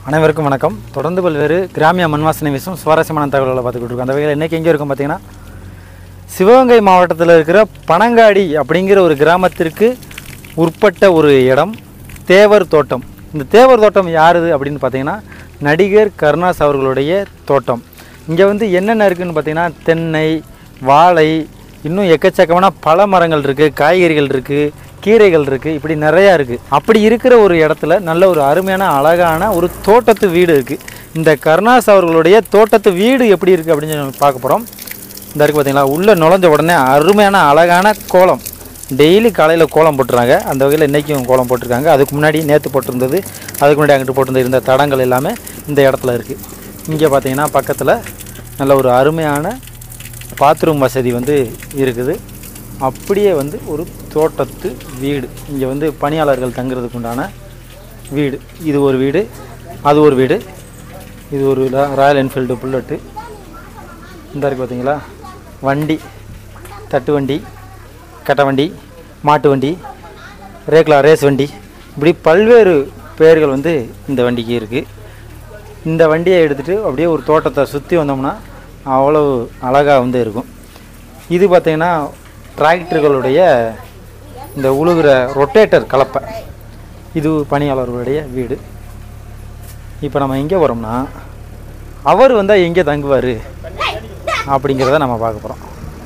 அனைவருக்கும் வணக்கம் தொடர்ந்து பல்வேறு கிராமிய மண்வாசனை வீசும் சுவாரஸ்யமான தகவல்களை பார்த்துக்கிட்டு இருக்கோம் அந்த வகையில் இன்றைக்கி எங்கே இருக்கும் பார்த்தீங்கன்னா சிவகங்கை மாவட்டத்தில் இருக்கிற பனங்காடி அப்படிங்கிற ஒரு கிராமத்திற்கு உட்பட்ட ஒரு இடம் தேவர் தோட்டம் இந்த தேவர் தோட்டம் யாருது அப்படின்னு பார்த்தீங்கன்னா நடிகர் கருணாஸ் அவர்களுடைய தோட்டம் இங்கே வந்து என்னென்ன இருக்குதுன்னு பார்த்தீங்கன்னா தென்னை வாழை இன்னும் எக்கச்சக்கமான பல மரங்கள் இருக்குது காய்கறிகள் இருக்குது கீரைகள் இருக்குது இப்படி நிறையா இருக்குது அப்படி இருக்கிற ஒரு இடத்துல நல்ல ஒரு அருமையான அழகான ஒரு தோட்டத்து வீடு இருக்குது இந்த கருணாஸ் அவர்களுடைய தோட்டத்து வீடு எப்படி இருக்குது அப்படின்னு சொல்லி நம்ம பார்க்க போகிறோம் இந்த இருக்குது பார்த்தீங்களா உள்ளே நுழைஞ்ச உடனே அருமையான அழகான கோலம் டெய்லி காலையில் கோலம் போட்டுறாங்க அந்த வகையில் இன்றைக்கும் கோலம் போட்டிருக்காங்க அதுக்கு முன்னாடி நேற்று போட்டிருந்தது அதுக்கு முன்னாடி அங்கிட்டு போட்டிருந்த இருந்த தடங்கள் எல்லாமே இந்த இடத்துல இருக்குது இங்கே பார்த்தீங்கன்னா பக்கத்தில் நல்ல ஒரு அருமையான பாத்ரூம் வசதி வந்து இருக்குது அப்படியே வந்து ஒரு தோட்டத்து வீடு இங்கே வந்து பணியாளர்கள் தங்குறதுக்கு உண்டான வீடு இது ஒரு வீடு அது ஒரு வீடு இது ஒரு ரா- ராயல் என்ஃபீல்டு புல்லட்டு இந்த இருக்குது பார்த்தீங்களா வண்டி தட்டு வண்டி கட்டை வண்டி மாட்டு வண்டி ரேக்லா ரேஸ் வண்டி இப்படி பல்வேறு பெயர்கள் வந்து இந்த வண்டிக்கு இருக்குது இந்த வண்டியை எடுத்துகிட்டு அப்படியே ஒரு தோட்டத்தை சுற்றி வந்தோம்னா அவ்வளவு அழகாக வந்து இருக்கும் இது பார்த்திங்கன்னா டிராக்டர்களுடைய இந்த உழுகிற ரொட்டேட்டர் கலப்பை இது பணியாளர்களுடைய வீடு இப்போ நம்ம எங்கே வரோம்னா அவர் வந்தால் எங்கே தங்குவார் அப்படிங்கிறத நம்ம பார்க்க போகிறோம்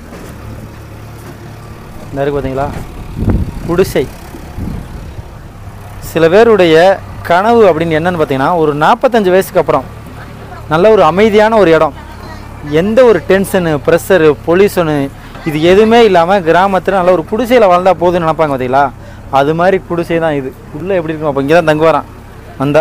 இந்த இருக்கு பார்த்தீங்களா குடிசை சில பேருடைய கனவு அப்படின்னு என்னன்னு பார்த்தீங்கன்னா ஒரு நாற்பத்தஞ்சு வயசுக்கு அப்புறம் நல்ல ஒரு அமைதியான ஒரு இடம் எந்த ஒரு டென்ஷனு ப்ரெஷரு பொல்யூஷனு இது எதுவுமே இல்லாமல் கிராமத்தில் நல்ல ஒரு குடிசையில் வாழ்ந்தா போதும்னு நினைப்பாங்க பார்த்தீங்களா அது மாதிரி குடிசை தான் இது உள்ளே எப்படி இருக்கும் அப்போ இங்கே தான் தங்குவாரான் வந்தா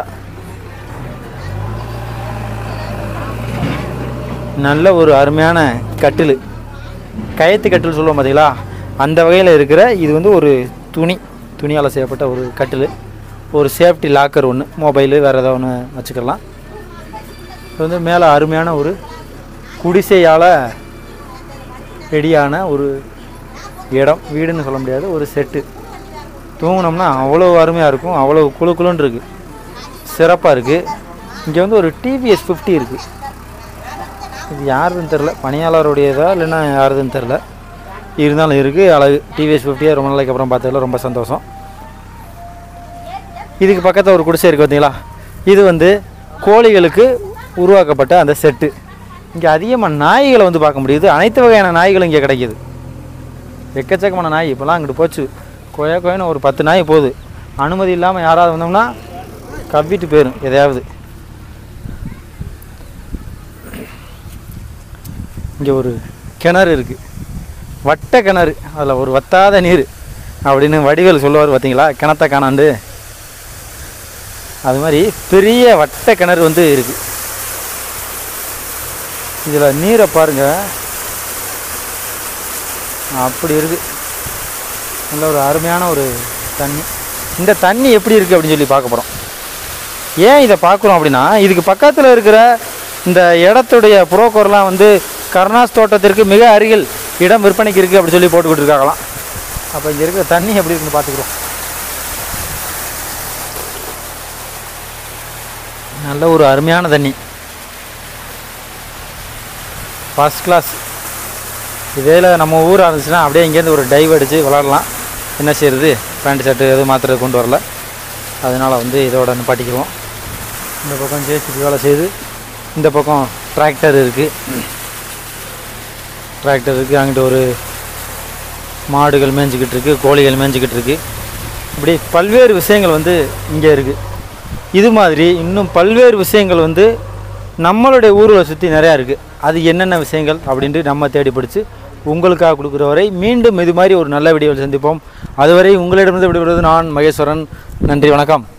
நல்ல ஒரு அருமையான கட்டில் கயத்து கட்டில் சொல்லுவோம் பார்த்தீங்களா அந்த வகையில் இருக்கிற இது வந்து ஒரு துணி துணியால் செய்யப்பட்ட ஒரு கட்டில் ஒரு சேஃப்டி லாக்கர் ஒன்று மொபைலு வேறு ஏதாவது ஒன்று வச்சுக்கலாம் இது வந்து மேலே அருமையான ஒரு குடிசையால் ரெடியான ஒரு இடம் வீடுன்னு சொல்ல முடியாது ஒரு செட்டு தூங்கினோம்னா அவ்வளோ அருமையாக இருக்கும் அவ்வளோ குளு குளுன்னு இருக்குது சிறப்பாக இருக்குது இங்கே வந்து ஒரு டிவிஎஸ் ஃபிஃப்டி இருக்குது இது யாருதுன்னு தெரில பணியாளருடையதா இல்லைன்னா யாருதுன்னு தெரில இருந்தாலும் இருக்குது அழகு டிவிஎஸ் ஃபிஃப்டியாக ரொம்ப நாளைக்கு அப்புறம் பார்த்ததுல ரொம்ப சந்தோஷம் இதுக்கு பக்கத்தில் ஒரு குடிசை இருக்குது பார்த்தீங்களா இது வந்து கோழிகளுக்கு உருவாக்கப்பட்ட அந்த செட்டு இங்கே அதிகமாக நாய்களை வந்து பார்க்க முடியுது அனைத்து வகையான நாய்களும் இங்கே கிடைக்கிது எக்கச்சக்கமான நாய் இப்போலாம் அங்கிட்டு போச்சு கொய கொயன்னு ஒரு பத்து நாய் போகுது அனுமதி இல்லாமல் யாராவது வந்தோம்னா கவ்விட்டு போயிடும் எதையாவது இங்கே ஒரு கிணறு இருக்குது வட்ட கிணறு அதில் ஒரு வத்தாத நீர் அப்படின்னு வடிவேல் சொல்லுவார் பார்த்தீங்களா கிணத்த காணாண்டு அது மாதிரி பெரிய வட்ட கிணறு வந்து இருக்குது இதில் நீரை பாருங்க அப்படி இருக்கு நல்ல ஒரு அருமையான ஒரு தண்ணி இந்த தண்ணி எப்படி இருக்குது அப்படின்னு சொல்லி பார்க்க போகிறோம் ஏன் இதை பார்க்குறோம் அப்படின்னா இதுக்கு பக்கத்தில் இருக்கிற இந்த இடத்துடைய புரோக்கர்லாம் வந்து கருணாஸ் தோட்டத்திற்கு மிக அருகில் இடம் விற்பனைக்கு இருக்குது அப்படி சொல்லி போட்டுக்கிட்டு இருக்காங்களாம் அப்போ இங்கே இருக்கிற தண்ணி எப்படி இருக்குன்னு பார்த்துக்குறோம் நல்ல ஒரு அருமையான தண்ணி ஃபஸ்ட் கிளாஸ் இதேல நம்ம ஊராக இருந்துச்சுன்னா அப்படியே இங்கேருந்து ஒரு டைவ் அடித்து விளாடலாம் என்ன செய்யறது பேண்ட் ஷர்ட்டு எதுவும் மாத்திரை கொண்டு வரல அதனால் வந்து இதோட நிப்பாட்டிக்குவோம் இந்த பக்கம் ஜேசிபி வேலை செய்து இந்த பக்கம் டிராக்டர் இருக்குது டிராக்டர் இருக்குது அங்கிட்டு ஒரு மாடுகள் மேய்ஞ்சிக்கிட்டு இருக்குது கோழிகள் மேய்ஞ்சிக்கிட்டு இருக்குது இப்படி பல்வேறு விஷயங்கள் வந்து இங்கே இருக்குது இது மாதிரி இன்னும் பல்வேறு விஷயங்கள் வந்து நம்மளுடைய ஊரில் சுற்றி நிறையா இருக்குது அது என்னென்ன விஷயங்கள் அப்படின்ட்டு நம்ம தேடி பிடிச்சி உங்களுக்காக கொடுக்குற வரை மீண்டும் இது மாதிரி ஒரு நல்ல வீடியோவில் சந்திப்போம் அதுவரை உங்களிடமிருந்து விடுபடுவது நான் மகேஸ்வரன் நன்றி வணக்கம்